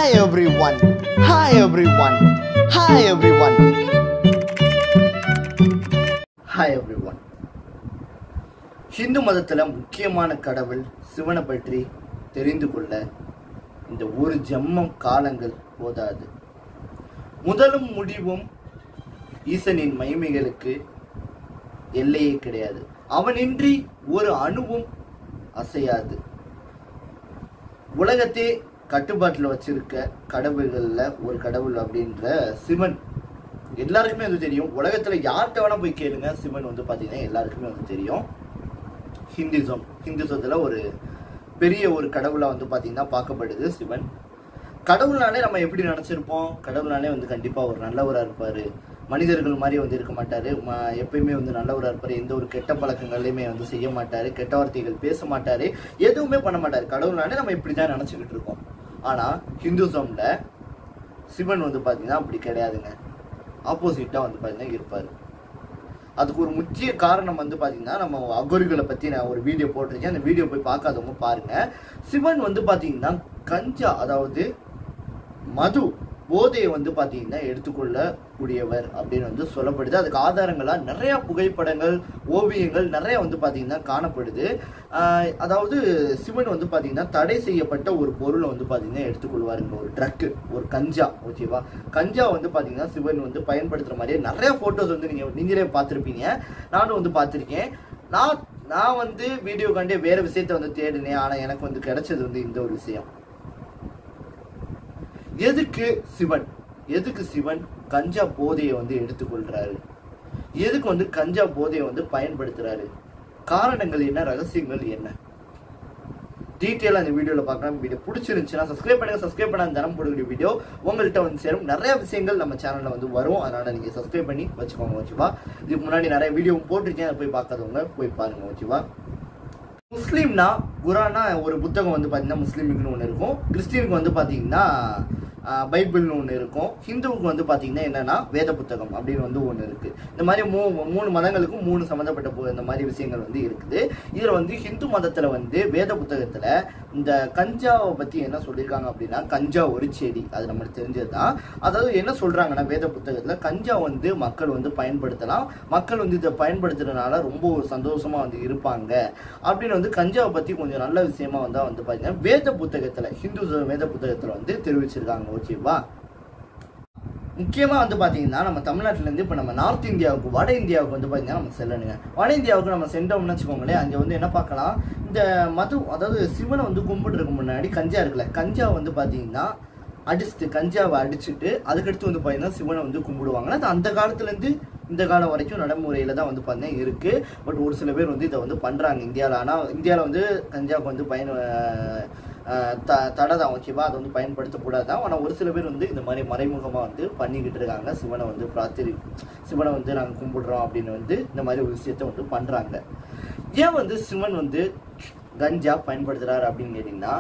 Hi everyone. Hi everyone. Hi everyone. Hi everyone. Hindu மதத்துல முக்கியமான கடவுள் சிவனை பற்றி தெரிந்து கொள்ள இந்த ஒரு ஜென்மம் காலங்கள் போதாது முதலும் முடிவும் ஈசனின் மகிமைகளுக்கு எல்லையே கிடையாது அவனின்றி ஒரு அணுவும் அசையாது உலகத்தே கட்டுப்பாட்டில் வச்சிருக்க கடவுள்கள்ல ஒரு கடவுள் அப்படின்ற சிவன் எல்லாருக்குமே வந்து தெரியும் உலகத்துல யார்கிட்ட வேணா போய் கேளுங்க சிவன் வந்து பாத்தீங்கன்னா எல்லாருக்குமே வந்து தெரியும் ஹிந்துசம் ஹிந்துசத்துல ஒரு பெரிய ஒரு கடவுளா வந்து பாத்தீங்கன்னா பார்க்கப்படுது சிவன் கடவுள்னாலே நம்ம எப்படி நினைச்சிருப்போம் கடவுள்னாலே வந்து கண்டிப்பா ஒரு நல்லவரா இருப்பாரு மனிதர்கள் மாதிரி வந்து இருக்க மாட்டாரு ம- எப்பயுமே வந்து நல்லவரா இருப்பாரு எந்த ஒரு கெட்ட பழக்கங்களையுமே வந்து செய்ய மாட்டாரு கெட்ட வார்த்தைகள் பேச மாட்டாரு எதுவுமே பண்ண மாட்டாரு கடவுள்னாலே நம்ம இப்படிதான் நினைச்சுக்கிட்டு இருக்கோம் ஆனா ஹிந்துசம்ல சிவன் வந்து பாத்தீங்கன்னா அப்படி கிடையாதுங்க ஆப்போசிட்டா வந்து பாத்தீங்கன்னா இருப்பாரு அதுக்கு ஒரு முக்கிய காரணம் வந்து பாத்தீங்கன்னா நம்ம அகோரிகளை பத்தி நான் ஒரு வீடியோ போட்டிருக்கேன் அந்த வீடியோ போய் பார்க்காதவங்க பாருங்க சிவன் வந்து பாத்தீங்கன்னா கஞ்சா அதாவது மது போதையை வந்து பாத்தீங்கன்னா எடுத்துக்கொள்ள கூடியவர் அப்படின்னு வந்து சொல்லப்படுது அதுக்கு ஆதாரங்களா நிறைய புகைப்படங்கள் ஓவியங்கள் நிறைய வந்து பாத்தீங்கன்னா காணப்படுது ஆஹ் அதாவது சிவன் வந்து பாத்தீங்கன்னா தடை செய்யப்பட்ட ஒரு பொருளை வந்து பாத்தீங்கன்னா எடுத்துக்கொள்வாருங்க ஒரு ட்ரக்கு ஒரு கஞ்சா ஓகேவா கஞ்சா வந்து பாத்தீங்கன்னா சிவன் வந்து பயன்படுத்துற மாதிரியே நிறைய போட்டோஸ் வந்து நீங்க நீங்களே பார்த்திருப்பீங்க நானும் வந்து பார்த்திருக்கேன் நான் நான் வந்து வீடியோ கண்டே வேற விஷயத்த வந்து தேடினேன் ஆனா எனக்கு வந்து கிடைச்சது வந்து இந்த ஒரு விஷயம் எதுக்கு சிவன் எதுக்கு சிவன் கஞ்சா போதையை வந்து எடுத்துக்கொள்றாரு எதுக்கு வந்து கஞ்சா போதையை வந்து பயன்படுத்துறாரு காரணங்கள் என்ன ரகசியங்கள் என்ன டீட்டெயிலாக அந்த வீடியோவில் பார்க்கலாம் வீடியோ பிடிச்சிருந்துச்சுன்னா சப்ஸ்கிரைப் பண்ணுங்க சப்ஸ்கிரைப் பண்ண தினம் போடக்கூடிய வீடியோ உங்கள்கிட்ட வந்து சேரும் நிறைய விஷயங்கள் நம்ம சேனலில் வந்து வரும் அதனால நீங்கள் சப்ஸ்கிரைப் பண்ணி வச்சுக்கோங்க ஓகேவா இதுக்கு முன்னாடி நிறைய வீடியோ போட்டிருக்கேன் அதை போய் பார்க்காதவங்க போய் பாருங்க ஓகேவா முஸ்லீம்னா குரானா ஒரு புத்தகம் வந்து பார்த்தீங்கன்னா முஸ்லீமுக்குன்னு ஒன்று இருக்கும் கிறிஸ்டினுக்கு வந்து பார்த்தீங்கன்னா ஆஹ், பைபிள்னு ஒன்று இருக்கும் ஹிந்துவுக்கு வந்து பார்த்தீங்கன்னா என்னன்னா வேத புத்தகம் அப்படின்னு வந்து ஒன்று இருக்கு இந்த மாதிரி மூ மூணு மதங்களுக்கும் மூணு சம்மந்தப்பட்ட பு- இந்த மாதிரி விஷயங்கள் வந்து இருக்குது இதில் வந்து ஹிந்து மதத்தில் வந்து வேத புத்தகத்தில் இந்த கஞ்சாவை பற்றி என்ன சொல்லியிருக்காங்க அப்படின்னா கஞ்சா ஒரு செடி அது நம்மளுக்கு தெரிஞ்சது தான் அதாவது என்ன சொல்கிறாங்கன்னா வேத புத்தகத்தில் கஞ்சா வந்து மக்கள் வந்து பயன்படுத்தலாம் மக்கள் வந்து இதை பயன்படுத்துறதுனால ரொம்ப ஒரு சந்தோஷமா வந்து இருப்பாங்க அப்படின்னு வந்து கஞ்சாவை பத்தி கொஞ்சம் நல்ல விஷயமா வந்தா வந்து பாத்தீங்கன்னா வேத புத்தகத்துல ஹிந்து வேத புத்தகத்துல வந்து தெரிவிச்சிருக்காங்க ஓகேவா முக்கியமா வந்து பாத்தீங்கன்னா நம்ம தமிழ்நாட்டுல இருந்து இப்ப நம்ம நார்த் இந்தியாவுக்கு வட இந்தியாவுக்கு வந்து பாத்தீங்கன்னா நம்ம செல்லணுங்க வட இந்தியாவுக்கு நம்ம சென்றோம்னு வச்சுக்கோங்களேன் அங்க வந்து என்ன பார்க்கலாம் இந்த மது அதாவது சிவனை வந்து கும்பிடுறதுக்கு முன்னாடி கஞ்சா இருக்குல்ல கஞ்சா வந்து பாத்தீங்கன்னா அடிச்சுட்டு கஞ்சாவை அடிச்சுட்டு அதுக்கடுத்து வந்து பார்த்தீங்கன்னா சிவனை வந்து கும்பிடுவாங்க அது அந்த காலத்துலேருந்து இந்த காலம் வரைக்கும் நடைமுறையில தான் வந்து பார்த்தீங்கன்னா இருக்கு பட் ஒரு சில பேர் வந்து இதை வந்து பண்றாங்க இந்தியாவில் ஆனால் இந்தியாவில் வந்து கஞ்சாவுக்கு வந்து பயன் அஹ், த தடை தான் ஓகேவா அதை வந்து பயன்படுத்தக்கூடாது தான் ஆனால் ஒரு சில பேர் வந்து இந்த மாதிரி மறைமுகமாக வந்து பண்ணிக்கிட்டு இருக்காங்க சிவனை வந்து பிரார்த்தி சிவனை வந்து நாங்கள் கும்பிடுறோம் அப்படின்னு வந்து இந்த மாதிரி ஒரு விஷயத்த வந்து பண்றாங்க ஏன் வந்து சிவன் வந்து கஞ்சா பயன்படுத்துறாரு அப்படின்னு கேட்டிங்கன்னா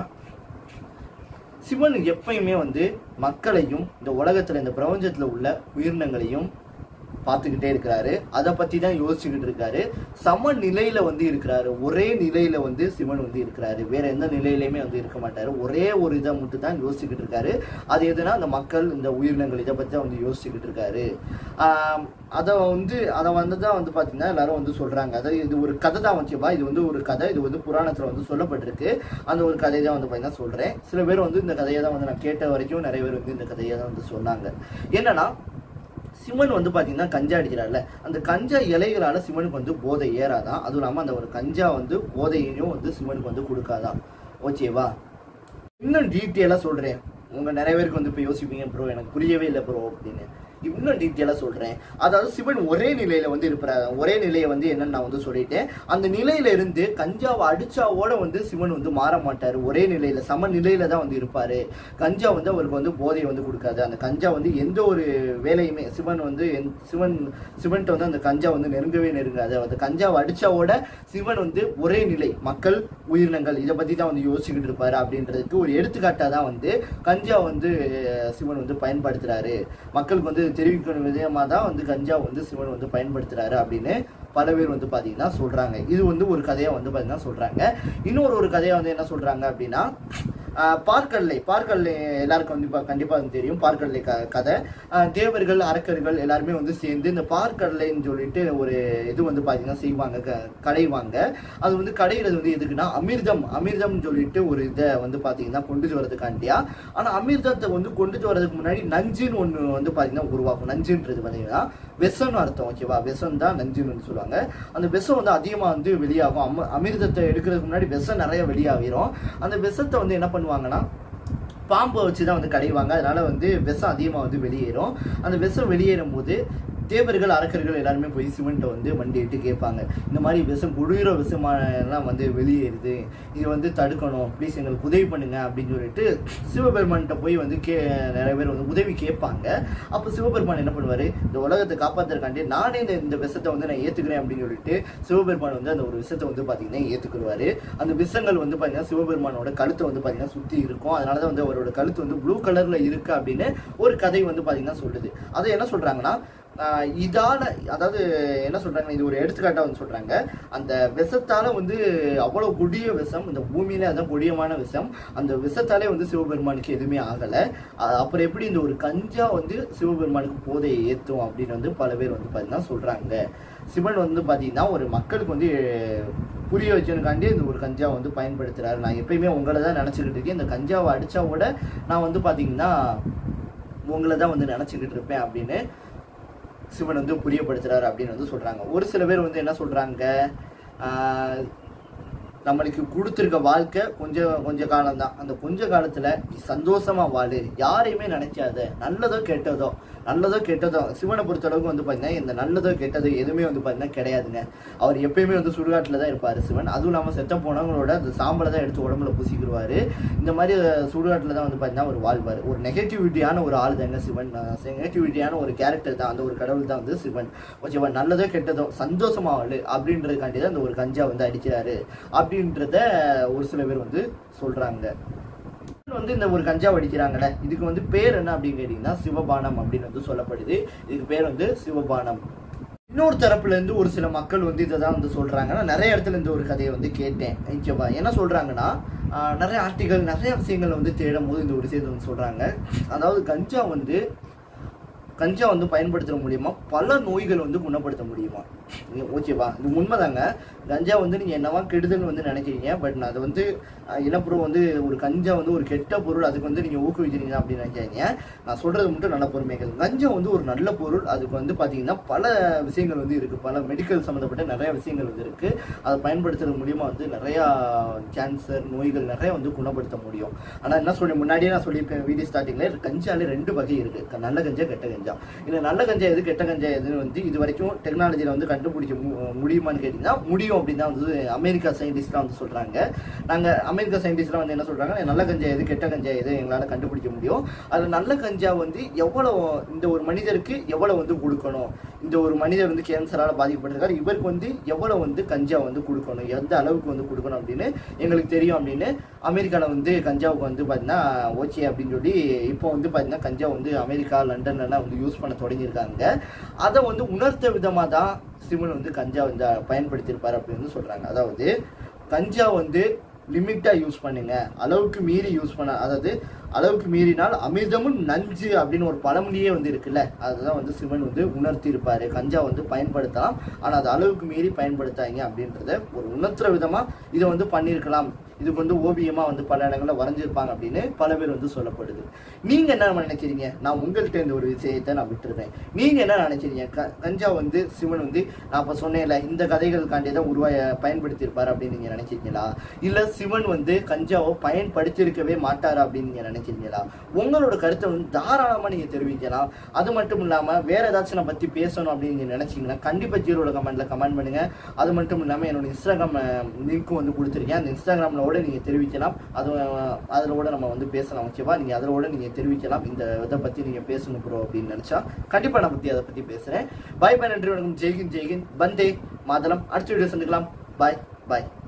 சிவன் எப்பயுமே வந்து மக்களையும் இந்த உலகத்துல இந்த பிரபஞ்சத்துல உள்ள உயிரினங்களையும் பார்த்துக்கிட்டே இருக்கிறாரு அதை பத்தி தான் யோசிச்சுக்கிட்டு இருக்காரு சம நிலையில வந்து இருக்கிறாரு ஒரே நிலையில வந்து சிவன் வந்து இருக்கிறாரு வேற எந்த நிலையிலையுமே வந்து இருக்க மாட்டாரு ஒரே ஒரு இதை மட்டும் தான் யோசிச்சுக்கிட்டு இருக்காரு அது எதுனா அந்த மக்கள் இந்த உயிரினங்கள் இதை பத்தி தான் வந்து யோசிச்சுக்கிட்டு இருக்காரு ஆஹ் அதை வந்து அதை வந்து தான் வந்து பார்த்தீங்கன்னா எல்லாரும் வந்து சொல்றாங்க அதாவது இது ஒரு கதை தான் வச்சுப்பா இது வந்து ஒரு கதை இது வந்து புராணத்துல வந்து சொல்லப்பட்டிருக்கு அந்த ஒரு கதையை தான் வந்து பார்த்தீங்கன்னா சொல்றேன் சில பேர் வந்து இந்த கதையை தான் வந்து நான் கேட்ட வரைக்கும் நிறைய பேர் வந்து இந்த கதையை தான் வந்து சொன்னாங்க என்னன்னா சிவன் வந்து பாத்தீங்கன்னா கஞ்சா அடிக்கிறார்ல அந்த கஞ்சா இலைகளால சிவனுக்கு வந்து போதை ஏறாதான் அதுவும் இல்லாம அந்த ஒரு கஞ்சா வந்து போதையையும் வந்து சிவனுக்கு வந்து கொடுக்காதான் ஓகேவா இன்னும் டீட்டெயிலாக சொல்றேன் உங்க நிறைய பேருக்கு வந்து இப்போ யோசிப்பீங்க ப்ரோ எனக்கு புரியவே இல்லை ப்ரோ அப்படின்னு இன்னும் டீட்டெயிலாக சொல்றேன் அதாவது சிவன் ஒரே நிலையில வந்து இருப்பாரு ஒரே நிலையை வந்து என்னன்னு நான் வந்து சொல்லிட்டேன் அந்த நிலையில இருந்து கஞ்சாவை அடிச்சாவோட வந்து சிவன் வந்து மாற மாட்டாரு ஒரே நிலையில சம நிலையில தான் வந்து இருப்பாரு கஞ்சா வந்து அவருக்கு வந்து போதையை வந்து கொடுக்காது அந்த கஞ்சா வந்து எந்த ஒரு வேலையுமே சிவன் வந்து எந்- சிவன் சிவன்கிட்ட வந்து அந்த கஞ்சா வந்து நெருங்கவே நெருங்காது அந்த கஞ்சாவை அடிச்சாவோட சிவன் வந்து ஒரே நிலை மக்கள் உயிரினங்கள் இதை பத்தி தான் வந்து யோசிச்சுக்கிட்டு இருப்பாரு அப்படின்றதுக்கு ஒரு எடுத்துக்காட்டா தான் வந்து கஞ்சா வந்து அஹ், சிவன் வந்து பயன்படுத்துறாரு மக்களுக்கு வந்து தெரிவிக்கணும் விதமா தான் வந்து கஞ்சா வந்து சிவன் வந்து பயன்படுத்துறாரு அப்படின்னு பல பேர் வந்து பாத்தீங்கன்னா சொல்றாங்க இது வந்து ஒரு கதையா வந்து பாத்தீங்கன்னா சொல்றாங்க இன்னொரு ஒரு கதையா வந்து என்ன சொல்றாங்க அப்படின்னா ஆஹ் பார்க்கடலை பார்க்கடலை எல்லாருக்கும் வந்து இப்போ கண்டிப்பாக வந்து தெரியும் பார்க்கடலை க கதை ஆஹ் தேவர்கள் அரக்கர்கள் எல்லாருமே வந்து சேர்ந்து இந்த பார்க்கடலைன்னு சொல்லிட்டு ஒரு இது வந்து பார்த்தீங்கன்னா செய்வாங்க க கடைவாங்க அது வந்து கடைகிறது வந்து எதுக்குன்னா அமிர்தம் அமிர்தம்னு சொல்லிட்டு ஒரு இதை வந்து பார்த்தீங்கன்னா கொண்டுட்டு வரதுக்காண்டியா ஆனால் அமிர்தத்தை வந்து கொண்டுட்டு வரதுக்கு முன்னாடி நஞ்சுன்னு ஒன்று வந்து பார்த்தீங்கன்னா உருவாக்கும் நஞ்சுன்றது பார்த்தீங்கன்னா விஷம்னு அர்த்தம் ஓகேவா விஷம் தான் நஞ்சுன்னு சொல்லுவாங்க அந்த விஷம் வந்து அதிகமாக வந்து வெளியாகும் அம அமிர்தத்தை எடுக்கிறதுக்கு முன்னாடி விஷம் நிறைய வெளியாகிரும் அந்த விஷத்தை வந்து என்ன பண்ணுவாங்கன்னா பாம்பை வச்சு தான் வந்து கடைவாங்க அதனால வந்து விஷம் அதிகமாக வந்து வெளியேறும் அந்த விஷம் வெளியேறும் போது தேவர்கள் அரக்கர்கள் எல்லாருமே போய் சிவன்ட்ட வந்து வண்டிட்டு கேட்பாங்க இந்த மாதிரி விஷம் குளிர விஷமெல்லாம் வந்து வெளியேறுது இது வந்து தடுக்கணும் ப்ளீஸ் எங்களுக்கு உதவி பண்ணுங்க அப்படின்னு சொல்லிட்டு சிவபெருமான்கிட்ட போய் வந்து கே நிறைய பேர் வந்து உதவி கேட்பாங்க அப்போ சிவபெருமான் என்ன பண்ணுவார் இந்த உலகத்தை காப்பாற்றுறக்காண்டி நானே இந்த இந்த விஷத்தை வந்து நான் ஏற்றுக்கிறேன் அப்படின்னு சொல்லிட்டு சிவபெருமான் வந்து அந்த ஒரு விஷத்தை வந்து பார்த்தீங்கன்னா ஏற்றுக்குருவாரு அந்த விஷங்கள் வந்து பார்த்தீங்கன்னா சிவபெருமானோட கழுத்தை வந்து பார்த்தீங்கன்னா சுற்றி இருக்கும் அதனால தான் வந்து அவரோட கழுத்து வந்து ப்ளூ கலரில் இருக்கு அப்படின்னு ஒரு கதை வந்து பார்த்தீங்கன்னா சொல்லுது அதை என்ன சொல்கிறாங்கன்னா ஆஹ் இதால அதாவது என்ன சொல்றாங்க இது ஒரு எடுத்துக்காட்டா வந்து சொல்றாங்க அந்த விஷத்தால வந்து அவ்வளவு கொடிய விஷம் இந்த பூமியில அதான் கொடியமான விஷம் அந்த விஷத்தாலே வந்து சிவபெருமானுக்கு எதுவுமே ஆகல அஹ் அப்புறம் எப்படி இந்த ஒரு கஞ்சா வந்து சிவபெருமானுக்கு போதையை ஏத்தும் அப்படின்னு வந்து பல பேர் வந்து பாத்தீங்கன்னா சொல்றாங்க சிவன் வந்து பாத்தீங்கன்னா ஒரு மக்களுக்கு வந்து புரிய வச்சதுக்காண்டி இந்த ஒரு கஞ்சா வந்து பயன்படுத்துறாரு நான் எப்பயுமே உங்களை தான் நினைச்சுக்கிட்டு இருக்கேன் இந்த கஞ்சாவை அடிச்சா கூட நான் வந்து பாத்தீங்கன்னா உங்களை தான் வந்து நினைச்சுக்கிட்டு இருப்பேன் அப்படின்னு சிவன் வந்து புரியப்படுத்துறாரு அப்படின்னு வந்து சொல்றாங்க ஒரு சில பேர் வந்து என்ன சொல்றாங்க ஆஹ் நம்மளுக்கு கொடுத்துருக்க வாழ்க்கை கொஞ்சம் கொஞ்ச காலம் தான் அந்த கொஞ்ச காலத்துல நீ சந்தோஷமா வாழு யாரையுமே நினைக்காத நல்லதோ கெட்டதோ நல்லதோ கெட்டதோ சிவனை பொறுத்தளவுக்கு வந்து பார்த்தீங்கன்னா இந்த நல்லதோ கெட்டதோ எதுவுமே வந்து பார்த்தீங்கன்னா கிடையாதுங்க அவர் எப்பயுமே வந்து சுடுகாட்டில் தான் இருப்பார் சிவன் அதுவும் இல்லாமல் செத்த போனவங்களோட அந்த சாம்பலை தான் எடுத்து உடம்புல பூசிக்கிடுவார் இந்த மாதிரி சுடுகாட்டில் தான் வந்து பார்த்தீங்கன்னா அவர் வாழ்வார் ஒரு நெகட்டிவிட்டியான ஒரு ஆள் தாங்க சிவன் நெகட்டிவிட்டியான ஒரு கேரக்டர் தான் அந்த ஒரு கடவுள் தான் வந்து சிவன் ஓகேவா நல்லதோ கெட்டதோ சந்தோஷமா வாழு அப்படின்றதுக்காண்டி தான் அந்த ஒரு கஞ்சா வந்து அடிக்கிறாரு அப்படின்றத ஒரு சில பேர் வந்து சொல்றாங்க வந்து இந்த ஒரு கஞ்சா அடிக்கிறாங்கல்ல இதுக்கு வந்து பேர் என்ன அப்படின்னு கேட்டீங்கன்னா சிவபானம் அப்படின்னு வந்து சொல்லப்படுது இதுக்கு பேர் வந்து சிவபானம் இன்னொரு தரப்புல இருந்து ஒரு சில மக்கள் வந்து இதை தான் வந்து சொல்றாங்க நான் நிறைய இடத்துல இருந்து ஒரு கதையை வந்து கேட்டேன் ஓகேவா என்ன சொல்றாங்கன்னா ஆஹ், நிறைய ஆர்டிகல் நிறைய விஷயங்கள் வந்து தேடும் போது இந்த ஒரு விஷயத்தை வந்து சொல்றாங்க அதாவது கஞ்சா வந்து கஞ்சா வந்து பயன்படுத்துற மூலியமா பல நோய்கள் வந்து குணப்படுத்த முடியுமா நீங்க- ஓகேவா இது உண்மைதாங்க கஞ்சா வந்து நீங்க என்னவா கெடுதல்னு வந்து நினைக்கிறீங்க பட் நான் அதை வந்து அஹ், இனப்புறம் வந்து ஒரு கஞ்சா வந்து ஒரு கெட்ட பொருள் அதுக்கு வந்து நீங்க ஊக்குவிக்கிறீங்க அப்படின்னு நினைக்காதீங்க நான் சொல்றது மட்டும் நல்ல பொறுமைகள் கஞ்சா வந்து ஒரு நல்ல பொருள் அதுக்கு வந்து பாத்தீங்கன்னா பல விஷயங்கள் வந்து இருக்கு பல மெடிக்கல் சம்மந்தப்பட்ட நிறைய விஷயங்கள் வந்து இருக்கு அதை பயன்படுத்துறது மூலியமா வந்து நிறைய கேன்சர் நோய்கள் நிறைய வந்து குணப்படுத்த முடியும் ஆனா என்ன சொல்லி முன்னாடியே நான் சொல்லியிருக்கேன் வீடியோ ஸ்டார்டிங்ல கஞ்சால ரெண்டு வகை இருக்கு க- நல்ல கஞ்சா கெட்ட கஞ்சா இதுல நல்ல கஞ்சா எது கெட்ட கஞ்சா எதுன்னு வந்து இது வரைக்கும் டெக்னாலஜில வந்து கண்டுபிடிக்க மு- முடியுமான்னு கேட்டீங்கன்னா முடியும் அப்படின்னு தான் வந்து அமெரிக்கா சயின்டிஸ்ட்லாம் வந்து சொல்றாங்க நாங்க அமெரிக்கா சயின்டிஸ்ட்லாம் வந்து என்ன சொல்றாங்க நல்ல கஞ்சா எது கெட்ட கஞ்சா எது எங்களால கண்டுபிடிக்க முடியும் அதுல நல்ல கஞ்சா வந்து எவ்வளவு இந்த ஒரு மனிதருக்கு எவ்வளவு வந்து கொடுக்கணும் இந்த ஒரு மனிதர் வந்து கேன்சரால பாதிக்கப்பட்டிருக்காரு இவருக்கு வந்து எவ்வளவு வந்து கஞ்சா வந்து கொடுக்கணும் எந்த அளவுக்கு வந்து கொடுக்கணும் அப்படின்னு எங்களுக்கு தெரியும் அப்படின்னு அமெரிக்கால வந்து கஞ்சாவுக்கு வந்து பார்த்தீங்கன்னா ஓகே அப்படின்னு சொல்லி இப்போ வந்து பார்த்தீங்கன்னா கஞ்சா வந்து அமெரிக்கா லண்டன்லாம் வந்து யூஸ் பண்ண தொடங்கியிருக்காங்க அதை வந்து உணர்த்த விதமாக தான் சிவன் வந்து கஞ்சா வந்து பயன்படுத்தியிருப்பார் அப்படின்னு வந்து சொல்றாங்க அதாவது கஞ்சா வந்து லிமிட்டாக யூஸ் பண்ணுங்க அளவுக்கு மீறி யூஸ் பண்ண அதாவது அளவுக்கு மீறினால் அமிர்தமும் நஞ்சு அப்படின்னு ஒரு பழமொழியே வந்து இருக்குல்ல அதுதான் வந்து சிவன் வந்து உணர்த்தி இருப்பாரு கஞ்சா வந்து பயன்படுத்தலாம் ஆனால் அது அளவுக்கு மீறி பயன்படுத்தாங்க அப்படின்றத ஒரு உணர்த்துற விதமா இதை வந்து பண்ணியிருக்கலாம் இதுக்கு வந்து ஓவியமா வந்து பல இடங்கள்ல வரைஞ்சிருப்பாங்க அப்படின்னு பல பேர் வந்து சொல்லப்படுது நீங்க என்ன நினைக்கிறீங்க நான் உங்கள்கிட்ட இந்த ஒரு விஷயத்தை நான் விட்டுருவேன் நீங்க என்ன நினைக்கிறீங்க க- கஞ்சா வந்து சிவன் வந்து நான் இப்ப சொன்னேன்ல இந்த கதைகளுக்காண்டி தான் உருவாய பயன்படுத்தியிருப்பாரு அப்படின்னு நீங்க நினைக்கிறீங்களா இல்ல சிவன் வந்து கஞ்சாவை பயன்படுத்தியிருக்கவே மாட்டாரா அப்படின்னு நீங்க நினைக்கிறீங்களா உங்களோட கருத்தை வந்து தாராளமா நீங்க தெரிவிக்கலாம் அது மட்டும் இல்லாம வேற ஏதாச்சும் நான் பத்தி பேசணும் அப்படின்னு நீங்க நினைச்சீங்கன்னா கண்டிப்பா ஜீரோல கமெண்ட்ல கமெண்ட் பண்ணுங்க அது மட்டும் இல்லாம என்னோட இன்ஸ்டாகிராம் லிங்க்கும் வந்து கொடுத்துருக்கேன் அந்த இன்ஸ்டாகிராம்ல கூட நீங்க தெரிவிக்கலாம் அது அஹ், அதுல கூட நம்ம வந்து பேசலாம் ஓகேவா நீங்க அதுல கூட நீங்க தெரிவிக்கலாம் இந்த இதை பத்தி நீங்க பேசணும் ப்ரோ அப்படின்னு நினைச்சா கண்டிப்பா நான் பத்தி அதை பத்தி பேசுறேன் பாய் பாய் நன்றி வணக்கம் ஜெய்கின் ஜெய்கின் பந்தே மாதளம் அடுத்த வீடியோ சந்திக்கலாம் பாய் பாய்